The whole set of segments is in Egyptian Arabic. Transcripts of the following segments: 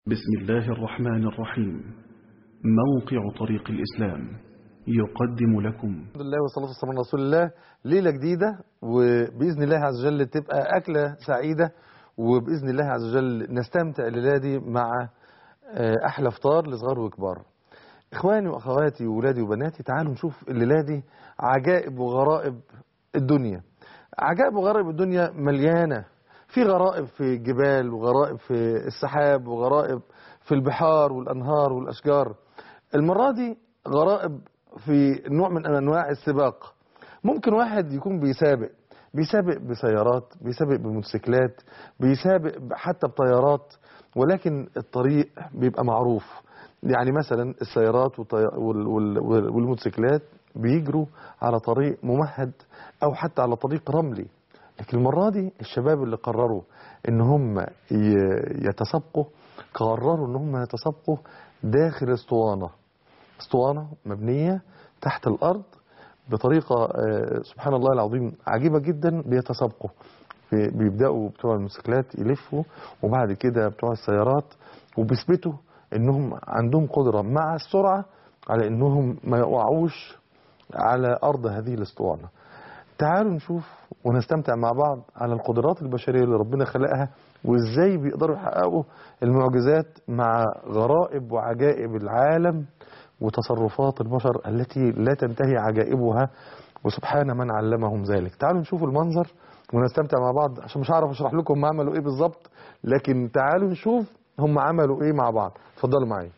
بسم الله الرحمن الرحيم موقع طريق الإسلام يقدم لكم الحمد لله والصلاة والسلام على رسول الله ليلة جديدة وبإذن الله عز وجل تبقى أكلة سعيدة وبإذن الله عز وجل نستمتع الليلة دي مع أحلى فطار لصغار وكبار إخواني وأخواتي وولادي وبناتي تعالوا نشوف الليلة دي عجائب وغرائب الدنيا عجائب وغرائب الدنيا مليانة في غرائب في الجبال وغرائب في السحاب وغرائب في البحار والأنهار والأشجار المرة دي غرائب في نوع من أنواع السباق ممكن واحد يكون بيسابق بيسابق بسيارات بيسابق بموتوسيكلات بيسابق حتى بطيارات ولكن الطريق بيبقى معروف يعني مثلا السيارات والموتوسيكلات بيجروا على طريق ممهد أو حتى على طريق رملي لكن المرة دي الشباب اللي قرروا ان هم يتسابقوا قرروا ان هم يتسابقوا داخل اسطوانة اسطوانة مبنية تحت الارض بطريقة سبحان الله العظيم عجيبة جدا بيتسابقوا بيبدأوا بتوع الموتوسيكلات يلفوا وبعد كده بتوع السيارات وبيثبتوا انهم عندهم قدرة مع السرعة على انهم ما يقعوش على ارض هذه الاسطوانة تعالوا نشوف ونستمتع مع بعض على القدرات البشرية اللي ربنا خلقها وازاي بيقدروا يحققوا المعجزات مع غرائب وعجائب العالم وتصرفات البشر التي لا تنتهي عجائبها وسبحان من علمهم ذلك تعالوا نشوف المنظر ونستمتع مع بعض عشان مش هعرف اشرح لكم هم عملوا ايه بالظبط لكن تعالوا نشوف هم عملوا ايه مع بعض اتفضلوا معايا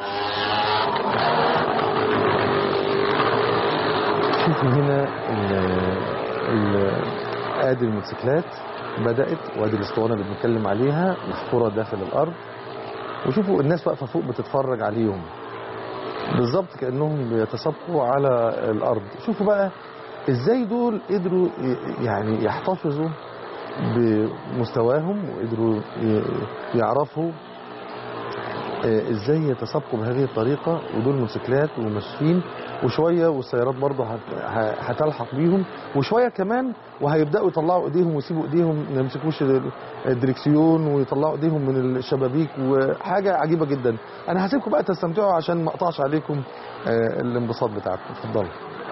شوفوا هنا ادي الموتوسيكلات بدأت وادي الاسطوانة اللي بنتكلم عليها محفورة داخل الارض وشوفوا الناس واقفة فوق بتتفرج عليهم بالظبط كأنهم بيتسابقوا على الارض شوفوا بقى ازاي دول قدروا يعني يحتفظوا بمستواهم وقدروا يعرفوا ازاي يتسابقوا بهذه الطريقة ودول موتوسيكلات وماشيين وشوية والسيارات برضه هتلحق بيهم وشوية كمان وهيبدأوا يطلعوا ايديهم ويسيبوا ايديهم ما يمسكوش الدريكسيون ويطلعوا ايديهم من الشبابيك وحاجة عجيبة جدا انا هسيبكم بقى تستمتعوا عشان ما اقطعش عليكم الانبساط بتاعكم اتفضلوا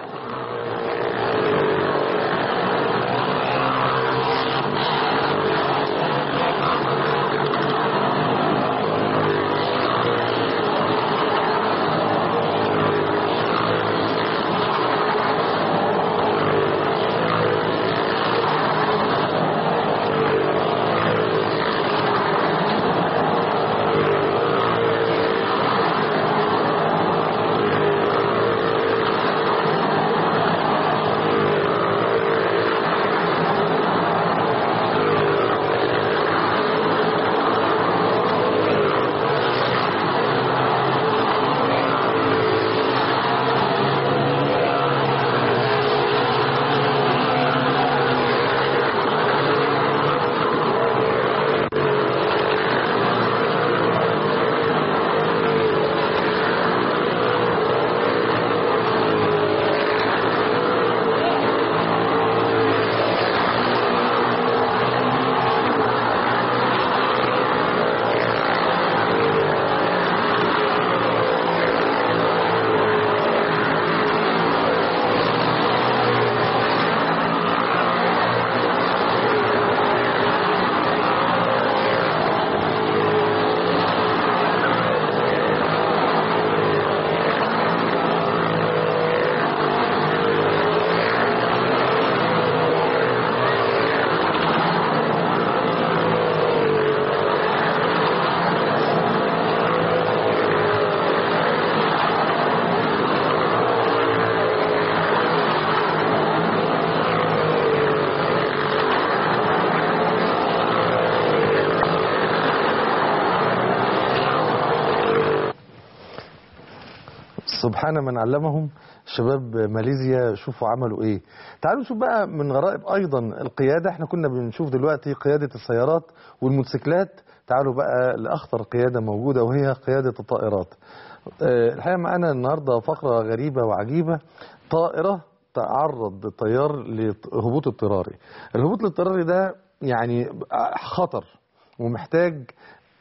سبحان من علمهم شباب ماليزيا شوفوا عملوا ايه تعالوا نشوف بقى من غرائب ايضا القيادة احنا كنا بنشوف دلوقتي قيادة السيارات والموتوسيكلات تعالوا بقى لاخطر قيادة موجودة وهي قيادة الطائرات الحقيقة معانا النهاردة فقرة غريبة وعجيبة طائرة تعرض الطيار لهبوط اضطراري الهبوط الاضطراري ده يعني خطر ومحتاج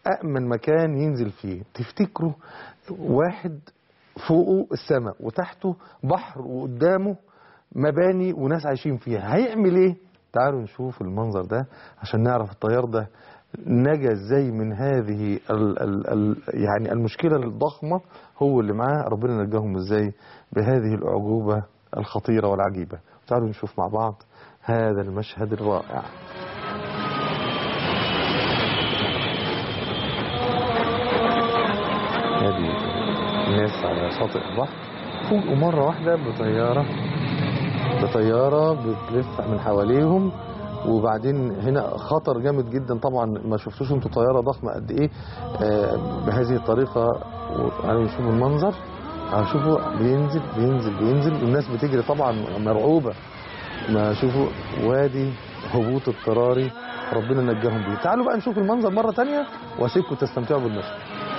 أأمن مكان ينزل فيه تفتكروا واحد فوقه السماء وتحته بحر وقدامه مباني وناس عايشين فيها هيعمل ايه تعالوا نشوف المنظر ده عشان نعرف الطيار ده نجا ازاي من هذه ال ال ال يعني المشكلة الضخمة هو اللي معاه ربنا نجاهم ازاي بهذه الأعجوبة الخطيرة والعجيبة تعالوا نشوف مع بعض هذا المشهد الرائع هذه الناس على شاطئ البحر فوجئوا مرة واحدة بطيارة بطيارة بتلف من حواليهم وبعدين هنا خطر جامد جدا طبعا ما شفتوش انتوا طيارة ضخمة قد ايه آه بهذه الطريقة وتعالوا نشوفوا المنظر تعالوا شوفوا بينزل بينزل بينزل والناس بتجري طبعا مرعوبة ما شوفوا وادي هبوط اضطراري ربنا نجاهم بيه تعالوا بقى نشوف المنظر مرة تانية واسيبكم تستمتعوا بالمشهد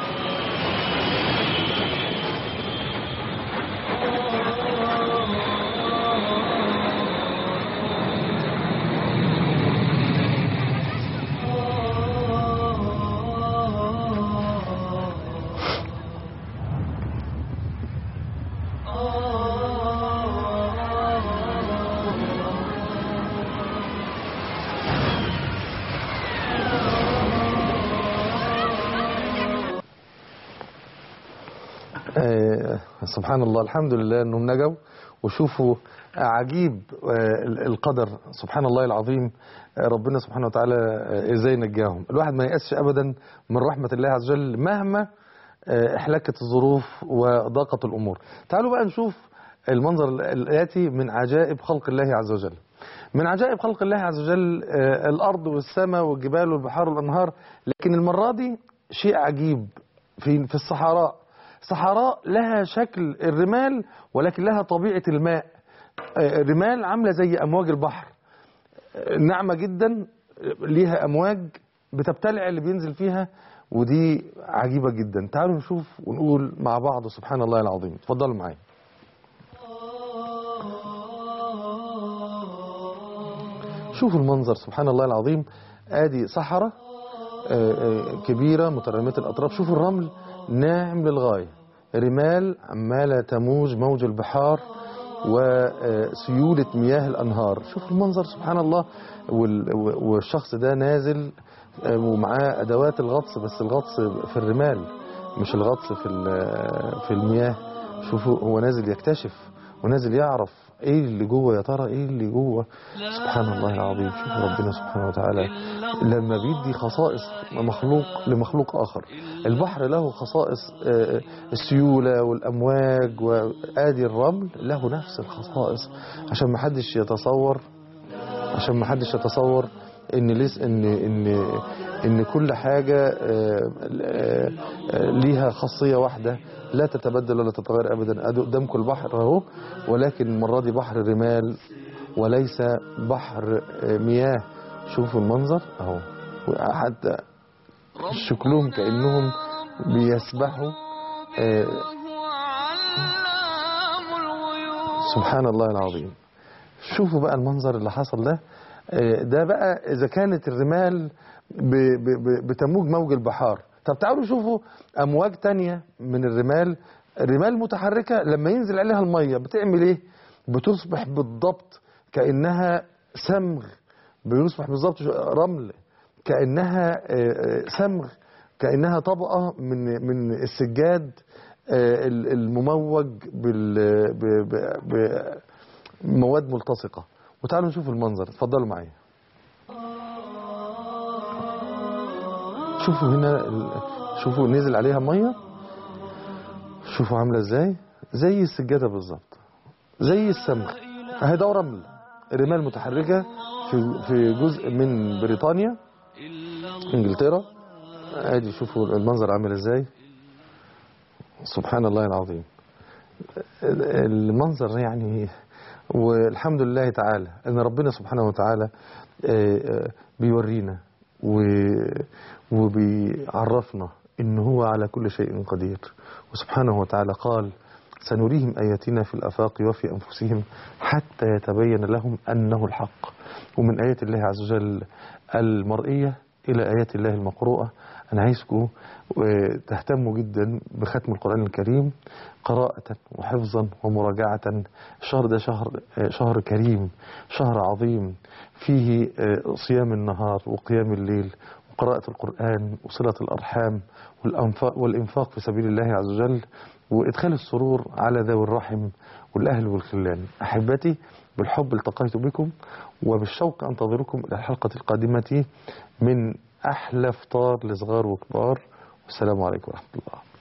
آه، سبحان الله الحمد لله انهم نجوا وشوفوا عجيب آه، القدر سبحان الله العظيم آه، ربنا سبحانه وتعالى آه، ازاي نجاهم الواحد ما يأسش ابدا من رحمة الله عز وجل مهما آه، احلكت الظروف وضاقت الامور تعالوا بقى نشوف المنظر الاتي من عجائب خلق الله عز وجل من عجائب خلق الله عز وجل آه، الارض والسماء والجبال والبحار والانهار لكن المرة دي شيء عجيب في في الصحراء صحراء لها شكل الرمال ولكن لها طبيعة الماء آه، الرمال عاملة زي أمواج البحر آه، ناعمة جدا آه، ليها أمواج بتبتلع اللي بينزل فيها ودي عجيبة جدا تعالوا نشوف ونقول مع بعض سبحان الله العظيم اتفضلوا معايا شوفوا المنظر سبحان الله العظيم ادي صحراء آه، آه، كبيرة مترامية الأطراف شوفوا الرمل ناعم للغاية رمال عمالة تموج موج البحار وسيولة مياه الأنهار شوفوا المنظر سبحان الله وال- والشخص ده نازل آه، ومعاه أدوات الغطس بس الغطس في الرمال مش الغطس في ال- في المياه شوفوا هو نازل يكتشف ونازل يعرف ايه اللي جوه يا ترى ايه اللي جوه سبحان الله العظيم شوفوا ربنا سبحانه وتعالى لما بيدي خصائص مخلوق لمخلوق اخر البحر له خصائص آه، السيولة والامواج وادي الرمل له نفس الخصائص عشان ما حدش يتصور عشان ما حدش يتصور ان ليس ان ان ان كل حاجه آه، آه، آه، ليها خاصيه واحده لا تتبدل ولا تتغير ابدا ادي قدامكم البحر اهو ولكن المره دي بحر رمال وليس بحر آه، مياه شوفوا المنظر اهو حتى شكلهم كانهم بيسبحوا آه، سبحان الله العظيم شوفوا بقى المنظر اللي حصل ده آه، ده بقى إذا كانت الرمال ب- ب- ب- بتموج موج البحار طب تعالوا شوفوا أمواج تانية من الرمال الرمال متحركة لما ينزل عليها المية بتعمل إيه؟ بتصبح بالضبط كأنها سمغ بيصبح بالضبط شو- رمل كأنها آه، آه، سمغ كأنها طبقة من من السجاد آه، ال- المموج بال ب- ب- ب- مواد ملتصقة وتعالوا نشوف المنظر اتفضلوا معايا شوفوا هنا ال- شوفوا نزل عليها مية شوفوا عاملة ازاي زي السجادة بالظبط زي السمغ اهي ده رمل رمال متحركة في في جزء من بريطانيا انجلترا ادي شوفوا المنظر عامل ازاي سبحان الله العظيم المنظر يعني والحمد لله تعالى ان ربنا سبحانه وتعالى آه، آه، بيورينا و- وبيعرفنا ان هو على كل شيء قدير وسبحانه وتعالى قال سنريهم اياتنا في الافاق وفي انفسهم حتى يتبين لهم انه الحق ومن ايات الله عز وجل المرئيه الى ايات الله المقروءه أنا عايزكم آه، تهتموا جدا بختم القرآن الكريم قراءة وحفظا ومراجعة الشهر ده شهر آه، شهر كريم شهر عظيم فيه آه، صيام النهار وقيام الليل وقراءة القرآن وصلة الأرحام والأنفاق والإنفاق في سبيل الله عز وجل وإدخال السرور على ذوي الرحم والأهل والخلان أحبتي بالحب التقيت بكم وبالشوق أنتظركم إلى الحلقة القادمة من أحلى فطار لصغار وكبار والسلام عليكم ورحمة الله